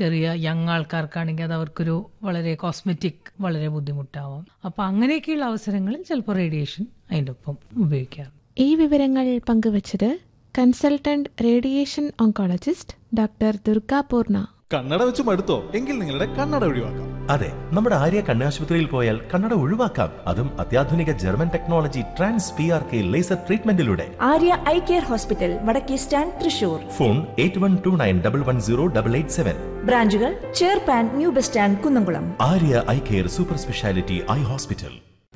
ചെറിയ യങ് ആൾക്കാർക്കാണെങ്കിൽ അത് അവർക്കൊരു വളരെ കോസ്മെറ്റിക് വളരെ ബുദ്ധിമുട്ടാവാം അപ്പോൾ അങ്ങനെയൊക്കെയുള്ള അവസരങ്ങളിൽ ചിലപ്പോൾ റേഡിയേഷൻ അതിൻ്റെ ഒപ്പം ഉപയോഗിക്കാറുണ്ട് ഈ വിവരങ്ങൾ പങ്കുവച്ചത് consultant radiation oncologist doctor Durga Purna കണ്ണട വെച്ച് മടുത്തോ എങ്കിൽ നിങ്ങളുടെ കണ്ണട ഒഴിവാക്കാം അതെ നമ്മുടെ ആര്യ കണ്ണാശുപത്രിയിൽ പോയാൽ കണ്ണട ഒഴിവാക്കാം അതും അത്യാധുനിക German technology trans P R K laser ട്രീറ്റ്മെന്റിലൂടെ ആര്യ ഐ കെയർ ഹോസ്പിറ്റൽ വടക്കേ stand Thrissur phone eight one two nine double one zero double eight seven ബ്രാഞ്ചുകൾ ചേർപ്പാൻ new bus stand Kunnamkulam Arya eye care super speciality eye hospital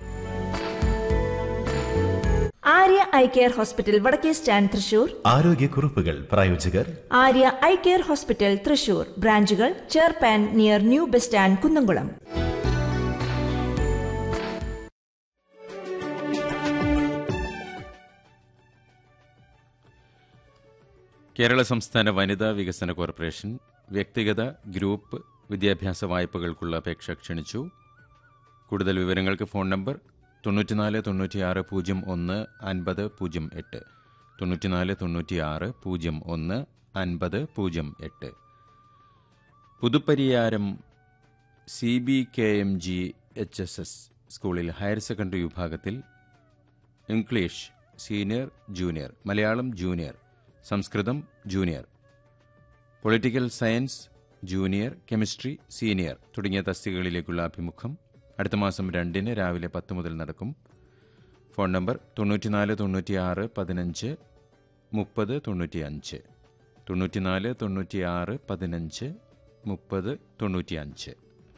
Arya eye care hospital വടക്കേ stand Thrissur ആരോഗ്യക്കുറിപ്പുകൾ പ്രായോജകർ Arya eye care hospital Thrissur ബ്രാഞ്ചുകൾ ചേർപ്പാൻ near new bus stand Kunnamkulam Kerala സംസ്ഥാന വനിതാ വികസന കോർപ്പറേഷൻ വ്യക്തിഗത ഗ്രൂപ്പ് വിദ്യാഭ്യാസ വായ്പകൾക്കുള്ള അപേക്ഷ ക്ഷണിച്ചു കൂടുതൽ വിവരങ്ങൾക്ക് ഫോൺ നമ്പർ തൊണ്ണൂറ്റിനാല് തൊണ്ണൂറ്റിയാറ് പൂജ്യം ഒന്ന് അൻപത് പൂജ്യം എട്ട് തൊണ്ണൂറ്റിനാല് തൊണ്ണൂറ്റിയാറ് പൂജ്യം ഒന്ന് അൻപത് പൂജ്യം എട്ട് Puthupariyaram C B K M G H S S സ്കൂളിൽ ഹയർ സെക്കൻഡറി വിഭാഗത്തിൽ English senior junior Malayalam junior Samskritam junior political science junior chemistry senior തുടങ്ങിയ തസ്തികകളിലേക്കുള്ള അഭിമുഖം അടുത്ത മാസം രണ്ടിന് രാവിലെ പത്ത് മുതൽ നടക്കും ഫോൺ നമ്പർ തൊണ്ണൂറ്റിനാല് തൊണ്ണൂറ്റിയാറ് പതിനഞ്ച് മുപ്പത് തൊണ്ണൂറ്റിയഞ്ച് തൊണ്ണൂറ്റിനാല് തൊണ്ണൂറ്റിയാറ് പതിനഞ്ച് മുപ്പത് തൊണ്ണൂറ്റിയഞ്ച്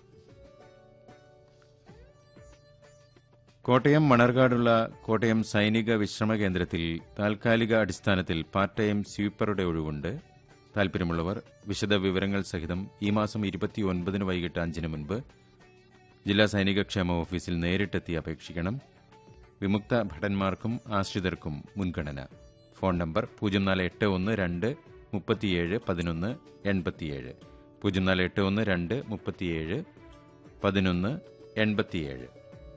കോട്ടയം മണർകാടുള്ള കോട്ടയം സൈനിക വിശ്രമ കേന്ദ്രത്തിൽ താൽക്കാലിക അടിസ്ഥാനത്തിൽ പാർട്ട് ടൈം സ്വീപ്പറുടെ ഒഴിവുണ്ട് താൽപ്പര്യമുള്ളവർ വിശദ വിവരങ്ങൾ സഹിതം ഈ മാസം ഇരുപത്തിയൊൻപതിന് വൈകിട്ട് അഞ്ചിന് മുൻപ് ജില്ലാ സൈനിക ക്ഷേമ ഓഫീസിൽ നേരിട്ടെത്തി അപേക്ഷിക്കണം വിമുക്ത ഭടന്മാർക്കും ആശ്രിതർക്കും മുൻഗണന ഫോൺ നമ്പർ പൂജ്യം നാല് എട്ട് ഒന്ന് രണ്ട് മുപ്പത്തിയേഴ് പതിനൊന്ന് എൺപത്തിയേഴ് പൂജ്യം നാല് എട്ട് ഒന്ന് രണ്ട് മുപ്പത്തിയേഴ് പതിനൊന്ന് എൺപത്തിയേഴ്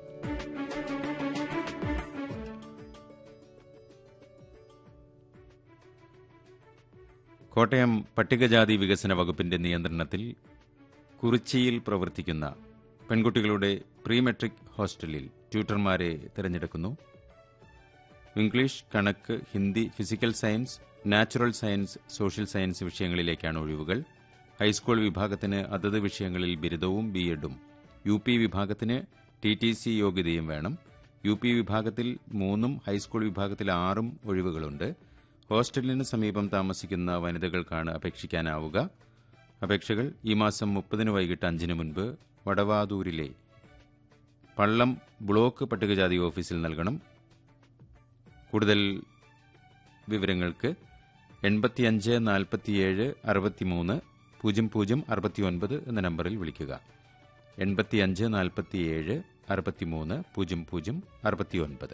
കോട്ടയം പട്ടികജാതി വികസന വകുപ്പിന്റെ നിയന്ത്രണത്തിൽ കുറിച്ചിയിൽ പ്രവർത്തിക്കുന്ന പെൺകുട്ടികളുടെ പ്രീ മെട്രിക് ഹോസ്റ്റലിൽ ട്യൂട്ടർമാരെ തിരഞ്ഞെടുക്കുന്നു ഇംഗ്ലീഷ് കണക്ക് Hindi physical science natural science social science വിഷയങ്ങളിലേക്കാണ് ഒഴിവുകൾ ഹൈസ്കൂൾ വിഭാഗത്തിന് അതത് വിഷയങ്ങളിൽ ബിരുദവും ബി എഡും യു പി വിഭാഗത്തിന് ടി ടി സി യോഗ്യതയും വേണം യു പി വിഭാഗത്തിൽ മൂന്നും ഹൈസ്കൂൾ വിഭാഗത്തിൽ ആറും ഒഴിവുകളുണ്ട് ഹോസ്റ്റലിന് സമീപം താമസിക്കുന്ന വനിതകൾക്കാണ് അപേക്ഷിക്കാനാവുക അപേക്ഷകൾ ഈ മാസം മുപ്പതിന് വൈകിട്ട് അഞ്ചിന് മുൻപ് വടവാതൂരിലെ പള്ളം ബ്ലോക്ക് പട്ടികജാതി ഓഫീസിൽ നൽകണം കൂടുതൽ വിവരങ്ങൾക്ക് എൺപത്തിയഞ്ച് നാൽപ്പത്തിയേഴ് അറുപത്തിമൂന്ന് പൂജ്യം പൂജ്യം അറുപത്തിയൊൻപത് എന്ന നമ്പറിൽ വിളിക്കുക എൺപത്തിയഞ്ച് നാൽപ്പത്തിയേഴ് അറുപത്തിമൂന്ന് പൂജ്യം പൂജ്യം അറുപത്തിയൊൻപത്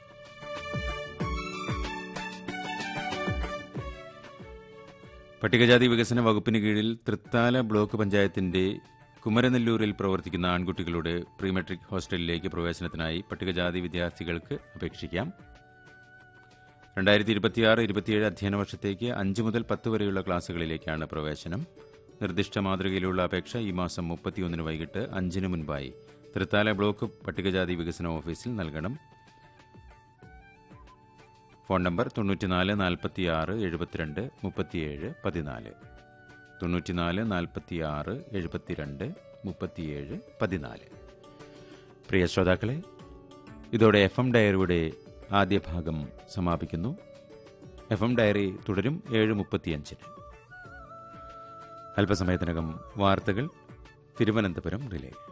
പട്ടികജാതി വികസന വകുപ്പിന് കീഴിൽ തൃത്താല ബ്ലോക്ക് പഞ്ചായത്തിന്റെ കുമരനെല്ലൂരിൽ പ്രവർത്തിക്കുന്ന ആൺകുട്ടികളുടെ പ്രീമെട്രിക് ഹോസ്റ്റലിലേക്ക് പ്രവേശനത്തിനായി പട്ടികജാതി വിദ്യാർത്ഥികൾക്ക് അപേക്ഷിക്കാം രണ്ടായിരത്തി ഇരുപത്തിയാറ് ഇരുപത്തിയേഴ് അധ്യയന വർഷത്തേക്ക് അഞ്ച് മുതൽ പത്ത് വരെയുള്ള ക്ലാസുകളിലേക്കാണ് പ്രവേശനം നിർദ്ദിഷ്ട മാതൃകയിലുള്ള അപേക്ഷ ഈ മാസം മുപ്പത്തിയൊന്നിന് വൈകിട്ട് അഞ്ചിന് മുൻപായി തൃത്താല ബ്ലോക്ക് പട്ടികജാതി വികസന ഓഫീസിൽ നൽകണം ഫോൺ നമ്പർ തൊണ്ണൂറ്റിനാല് നാൽപ്പത്തിയാറ് എഴുപത്തിരണ്ട് മുപ്പത്തിയേഴ് പതിനാല് തൊണ്ണൂറ്റിനാല് നാൽപ്പത്തിയാറ് എഴുപത്തിരണ്ട് മുപ്പത്തിയേഴ് പതിനാല് പ്രിയ ശ്രോതാക്കളെ ഇതോടെ എഫ് എം ഡയറിയുടെ ആദ്യ ഭാഗം സമാപിക്കുന്നു എഫ് എം ഡയറി തുടരും ഏഴ് മുപ്പത്തിയഞ്ചിന് അല്പസമയത്തിനകം വാർത്തകൾ തിരുവനന്തപുരം റിലേ